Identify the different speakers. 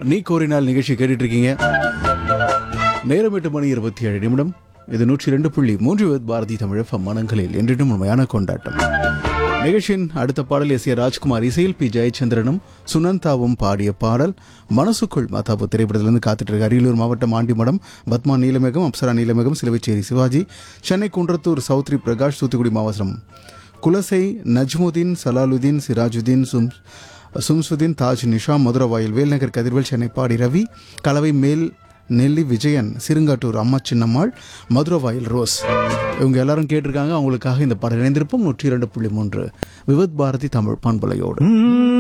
Speaker 1: நீ கோரினால் நிகழ்ச்சி கேட்டுட்டு இருக்கீங்க நேரம் எட்டு மணி இருபத்தி ஏழு நிமிடம் இது நூற்றி ரெண்டு புள்ளி மூன்று வித் பாரதி தமிழ் மனங்களில் என்றிடும் உண்மையான கொண்டாட்டம் நிகழ்ச்சியின் அடுத்த பாடல் எஸ் ஏ ராஜ்குமார் இசையில் பி ஜெயச்சந்திரனும் சுனந்தாவும் பாடிய பாடல் மனசுக்குள் மாதாபு திரைப்படத்திலிருந்து காத்துட்டு இருக்கு அரியலூர் மாவட்டம் ஆண்டிமடம் பத்மா நீலமேகம் அப்சரா நீலமேகம் சிலுவைச்சேரி சிவாஜி சென்னை குன்றத்தூர் சௌத்ரி பிரகாஷ் தூத்துக்குடி மாவட்டம் குலசை நஜ்முதீன் சலாலுதீன் சிராஜுதீன் சும் சும்சுதீன் தாஜ் நிஷா மதுரவாயில் வேல்நகர் கதிர்வேல் சென்னை பாடி ரவி கலவை மேல் நெல்லி விஜயன் சிறுங்காட்டூர் அம்மா சின்னம்மாள் மதுரவாயில் ரோஸ் இவங்க எல்லாரும் கேட்டிருக்காங்க அவங்களுக்காக இந்த பாடல் இணைந்திருப்போம் நூற்றி இரண்டு புள்ளி மூன்று விவத் பாரதி தமிழ் பண்பலையோடு